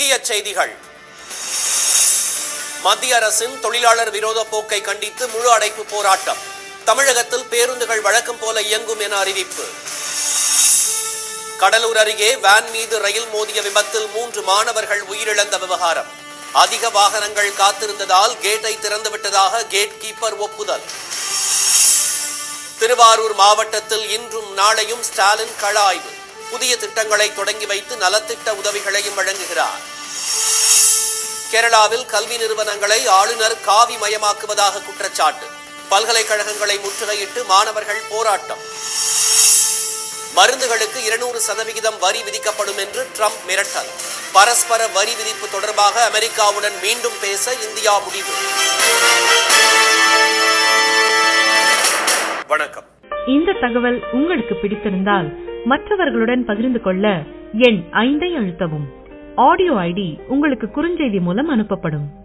முக்கிய செய்திகள் மத்திய அரசின் தொழிலாளர் விரோத போக்கை கண்டித்து முழு அடைப்பு போராட்டம் தமிழகத்தில் பேருந்துகள் வழக்கம் போல இயங்கும் என அறிவிப்பு கடலூர் அருகே வேன் மீது ரயில் மோதிய விபத்தில் மூன்று மாணவர்கள் உயிரிழந்த விவகாரம் அதிக வாகனங்கள் காத்திருந்ததால் கேட்டை திறந்துவிட்டதாக கேட் கீப்பர் ஒப்புதல் திருவாரூர் மாவட்டத்தில் இன்றும் நாளையும் ஸ்டாலின் கள ஆய்வு புதிய திட்டங்களை தொடங்கி வைத்து நலத்திட்ட உதவிகளையும் வழங்குகிறார் கேரளாவில் கல்வி நிறுவனங்களை ஆளுநர் காவி மயமாக்குவதாக குற்றச்சாட்டு பல்கலைக்கழகங்களை முற்றுகையிட்டு மாணவர்கள் போராட்டம் மருந்துகளுக்கு இருநூறு சதவிகிதம் வரி விதிக்கப்படும் என்று ட்ரம்ப் மிரட்டல் பரஸ்பர வரி விதிப்பு தொடர்பாக அமெரிக்காவுடன் மீண்டும் பேச இந்தியா முடிவு வணக்கம் இந்த தகவல் உங்களுக்கு பிடித்திருந்தால் மற்றவர்களுடன் பகிர்ந்து கொள்ள எண் ஐந்தை அழுத்தவும் ஆடியோ ஐடி உங்களுக்கு குறுஞ்செய்தி மூலம் அனுப்பப்படும்